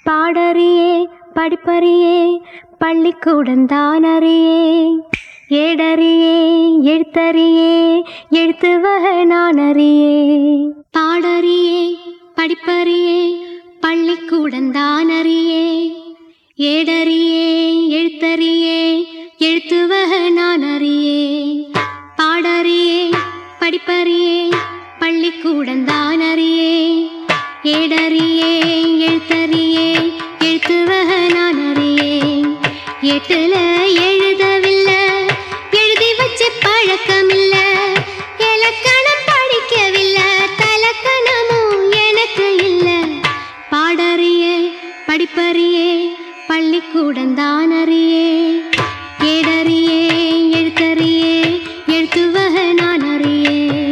பாடறியே படிப்பறியே பள்ளிக்கூடந்தான் அறியே ஏடறியே எழுத்தறியே எழுத்து வகை நான் அறியே பாடறியே படிப்பறியே பள்ளிக்கூடந்தான் அறியே ஏடறியே எழுத்தறியே எழுத்து வகை நான் அறியே பாடறியே படிப்பறியே பள்ளிக்கூடந்தான் அறியே ஏடறியே எழுத்தறியே எழுத்து வகை நான் அறியே எட்டுல எழுதவில்லை எழுதி வச்ச பழக்கமில்ல இலக்கணம் படிக்கவில்லை தலக்கணமும் எனக்கு இல்ல பாடறியே படிப்பறியே பள்ளிக்கூடந்தான் அறியே ஏடறியே எழுத்தறியே எழுத்து வகை நான் அறியே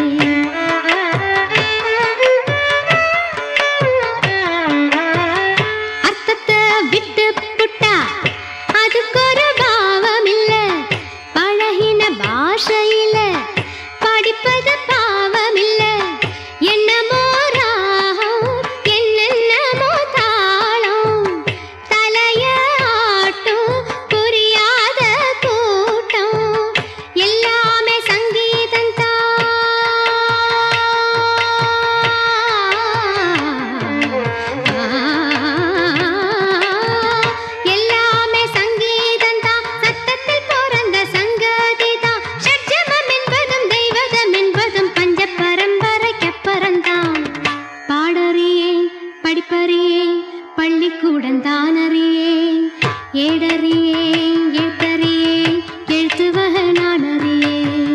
அர்த்தத்தை விட்டு புட்டா அதுக்கு ஒரு பாவம் இல்ல பழகின பாஷையில படிப்பது பாவம் இல்ல என்னமோ ராகம் என்னென்னமோ தாளம் தலைய ஆட்டும் புரியாத கூட்டம் எல்லாமே சங்கீதம் எல்லாமே சங்கீதம் தான் சத்தத்தில் பிறந்த சங்கதி தான் ஷட்ஜமம் என்பதும் தெய்வதம் என்பதும் பஞ்ச பரம்பரைக்கு பிறந்தான் பாடறியே படிப்பறியே பள்ளிக்கூடம் தான் அறியே ஏடறியே எழுத்தறியே எழுத்து வகை நான் அறியே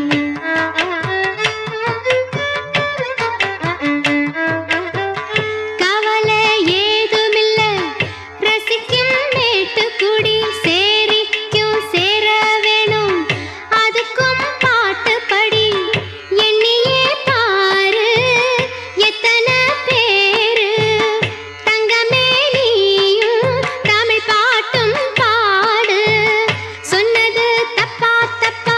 கவலை ஏதுமில்ல ரசிக்கும் மேட்டுக்குடி சேரிக்கும் சேர வேணும் அதுக்கும் பாட்டு படி எண்ணியே பாரு எத்தனை பேரு தங்கமே நீயும் தமிழ் பாட்டும் பாடு சொன்னது தப்பா தப்பா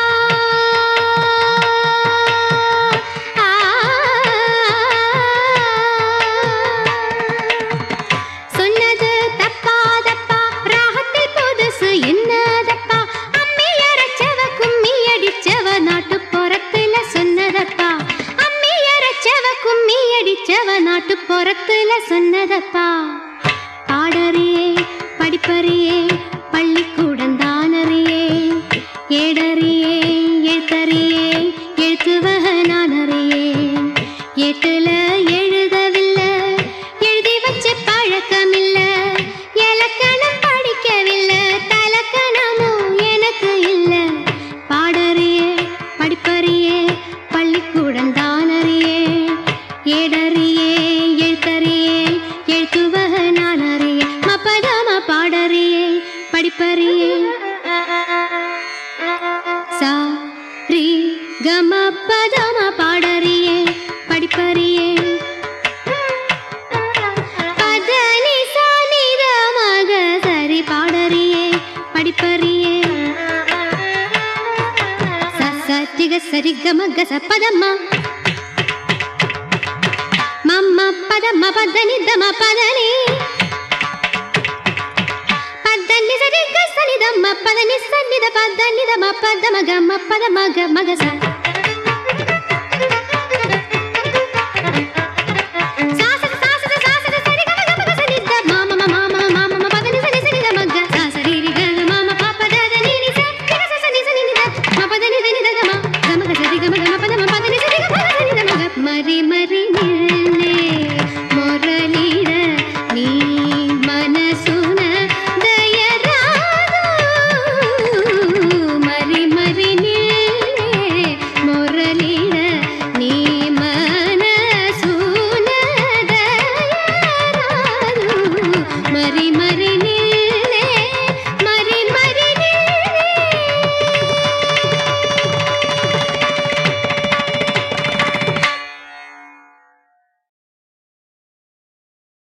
சொன்னது தப்பா தப்பா ராகத்தில் புதுசு என்னதப்பா அம்மி அரைச்சவ கும்மி அடிச்சவ நாட்டு புறத்துல சொன்னதப்பா அம்மி அரைச்சவ கும்மி அடிச்சவ நாட்டு புறத்துல சொன்னதப்பா பாடறியே படிப்பறியே பள்ளிக்கூடம் தான் அறியே ஏடறியே எழுத்தறியே எழுத்து வகை நான் அறியே எட்டுல எழுதவில்லை எழுதி வச்ச பழக்கமில்ல இலக்கணம் படிக்கவில்லை தலக்கணமும் எனக்கு இல்ல பாடறியே படிப்பறியே பள்ளிக்கூடம் தான் அறியே ஏடறியே எழுத்தறியே எழுத்து வகை நான் அறியே மப்பதம பாடறியே படிப்பறியே சா ரி கம பதம பாடறியே படிப்பறியே பதனி சானித மக சரி பாடறியே படிப்பறியே சசத்திக சரி கம கச பதம்மா மம்ம பதம பதனி தம பதனி பதனி சரி கசனி தம்ம பதனி சன்னித பதனி தம பதம கம பதம கம கச சாசத சாசத சாசத சரி கம கம கச நித மாம மாம மாம மாம பதனி சரி சரி தம க சாசரி ரி க மாம பாப்ப தத நீ ரி ச ரி க ச நி ச நி த ம பதனி த நி த கம கம கச ரி கம கம பதம பதனி சரி கம கச நி தம க மரி மரி